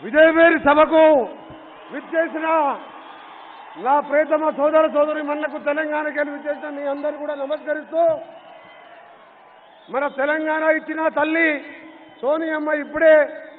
విజయవేరి సభకు విచ్చేసిన నా ప్రియతమ సోదర సోదరి మన్నకు తెలంగాణకి వెళ్ళి విచ్చేసిన మీ అందరూ కూడా నమస్కరిస్తూ మన తెలంగాణ ఇచ్చిన తల్లి సోనియమ్మ ఇప్పుడే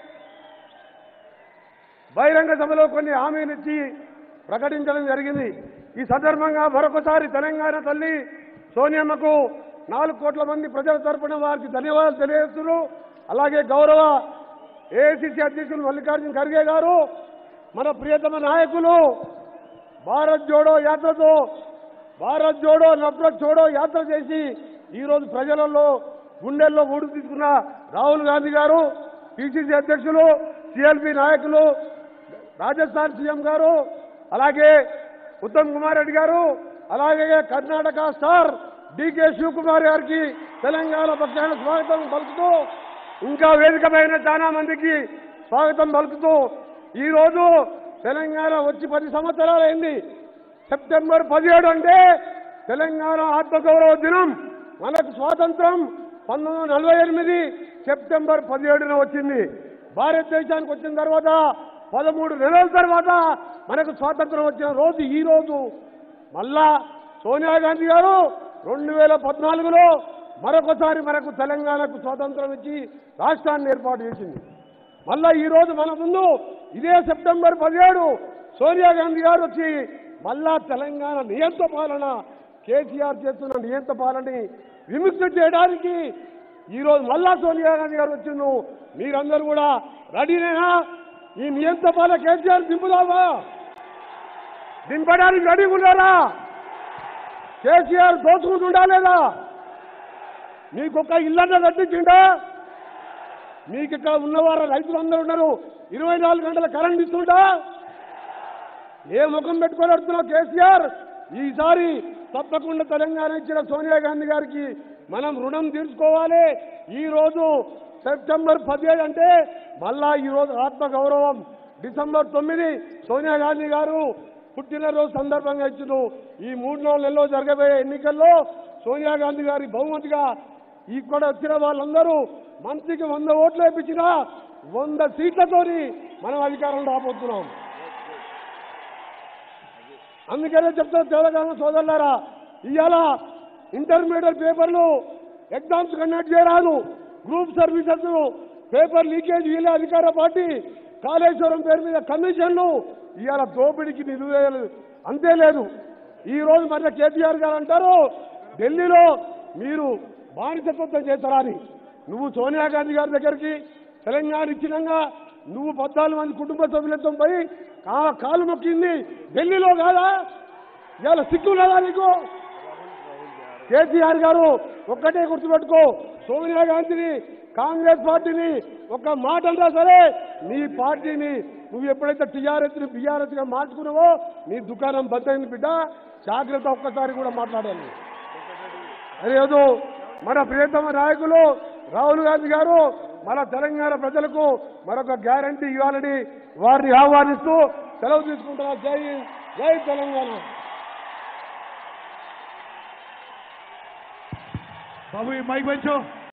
బహిరంగ సభలో కొన్ని హామీలు ఇచ్చి ప్రకటించడం జరిగింది ఈ సందర్భంగా మరొకసారి తెలంగాణ తల్లి సోనియమ్మకు నాలుగు కోట్ల మంది ప్రజల తరపున వారికి ధన్యవాదాలు తెలియజేస్తున్నారు అలాగే గౌరవ ఏఐసిసి అధ్యక్షులు మల్లికార్జున ఖర్గే గారు మన ప్రియతమ నాయకులు భారత్ జోడో యాత్రతో భారత్ జోడో నఫరత్ జోడో యాత్ర చేసి ఈరోజు ప్రజలలో గుండెల్లో ఊడి తీసుకున్న రాహుల్ గాంధీ గారు పిసిసి అధ్యక్షులు సిఎల్పి నాయకులు రాజస్థాన్ సీఎం గారు అలాగే ఉత్తమ్ కుమార్ రెడ్డి గారు అలాగే కర్ణాటక స్టార్ డికే శివకుమార్ గారికి తెలంగాణ పక్షాన స్వాగతం పలుకుతూ ఇంకా వేదికమైన చాలా మందికి స్వాగతం పలుకుతూ ఈ రోజు తెలంగాణ వచ్చి పది సంవత్సరాలైంది సెప్టెంబర్ పదిహేడు అంటే తెలంగాణ ఆత్మగౌరవ దినం మనకు స్వాతంత్రం పంతొమ్మిది వందల నలభై ఎనిమిది సెప్టెంబర్ పదిహేడున వచ్చింది భారతదేశానికి వచ్చిన తర్వాత పదమూడు నెలల తర్వాత మనకు స్వాతంత్రం వచ్చిన రోజు ఈ రోజు మళ్ళా సోనియా గాంధీ గారు రెండు వేల పద్నాలుగులో మరొకసారి మనకు తెలంగాణకు స్వాతంత్రం ఇచ్చి రాష్ట్రాన్ని ఏర్పాటు చేసింది మళ్ళా ఈ రోజు మన ముందు ఇదే సెప్టెంబర్ పదిహేడు సోనియా గాంధీ గారు వచ్చి మళ్ళా తెలంగాణ నియంత పాలన కేసీఆర్ చేస్తున్న నియంత పాలనని విముక్తి చేయడానికి ఈ రోజు మళ్ళా సోనియా గాంధీ గారు వచ్చిండు మీరందరూ కూడా రెడీనేనా ఈ నియంత పాలన కేసీఆర్ దింపుదామా దింపడానికి రెడీ ఉన్నారా కేసీఆర్ దోచుకుంటుండా లేదా మీకొక ఇల్లన్న కట్టించిండా మీకు ఇక్కడ ఉన్నవారు రైతులందరూ ఉన్నారు ఇరవై నాలుగు గంటల కరెంట్ ఇస్తుంటా ఏ ముఖం పెట్టుకొని అడుగుతున్నావు కేసీఆర్ ఈసారి తప్పకుండా తెలంగాణ ఇచ్చిన సోనియా గాంధీ గారికి మనం రుణం తీర్చుకోవాలి ఈ రోజు సెప్టెంబర్ పదిహేడు అంటే మళ్ళా ఈ రోజు ఆత్మ గౌరవం డిసెంబర్ తొమ్మిది సోనియా గాంధీ గారు పుట్టినరోజు సందర్భంగా ఇచ్చిన ఈ మూడు నాలుగు నెలల్లో జరగబోయే ఎన్నికల్లో సోనియా గాంధీ గారి బహుమతిగా ఇక్కడ వచ్చిన వాళ్ళందరూ మంత్రికి వంద ఓట్లు వేయించిన వంద సీట్లతోని మనం అధికారం రాబోతున్నాం అందుకనే చెప్తాను తెలంగాణ సోదరులారా ఇవాళ ఇంటర్మీడియట్ పేపర్లు ఎగ్జామ్స్ కండక్ట్ చేయరాదు గ్రూప్ సర్వీసెస్ పేపర్ లీకేజ్ వీళ్ళ అధికార పార్టీ కాళేశ్వరం పేరు మీద కమిషన్లు ఇవాళ దోపిడీకి నిలువేయలు అంతే లేదు ఈ రోజు మన కేటీఆర్ గారు అంటారు ఢిల్లీలో మీరు బానిసత్వం చేస్తారా అని నువ్వు సోనియా గాంధీ గారి దగ్గరికి తెలంగాణ ఇచ్చినంగా నువ్వు పద్నాలుగు మంది కుటుంబ సభ్యులతో పోయి కా కాలు మొక్కింది ఢిల్లీలో కాదా ఇవాళ సిగ్గు లేదా నీకు కేసీఆర్ గారు ఒక్కటే గుర్తుపెట్టుకో సోనియా గాంధీని కాంగ్రెస్ పార్టీని ఒక మాట అంటా సరే నీ పార్టీని నువ్వు ఎప్పుడైతే టీఆర్ఎస్ ని బీఆర్ఎస్ గా మార్చుకున్నావో నీ దుకాణం బద్దైంది బిడ్డ జాగ్రత్త ఒక్కసారి కూడా మాట్లాడాలి అదేదో మన ప్రియతమ నాయకులు రాహుల్ గాంధీ గారు మన తెలంగాణ ప్రజలకు మరొక గ్యారంటీ ఇవ్వాలని వారిని ఆహ్వానిస్తూ సెలవు తీసుకుంటున్నారు జై జై తెలంగాణ బాబు ఈ మైక్ పెంచు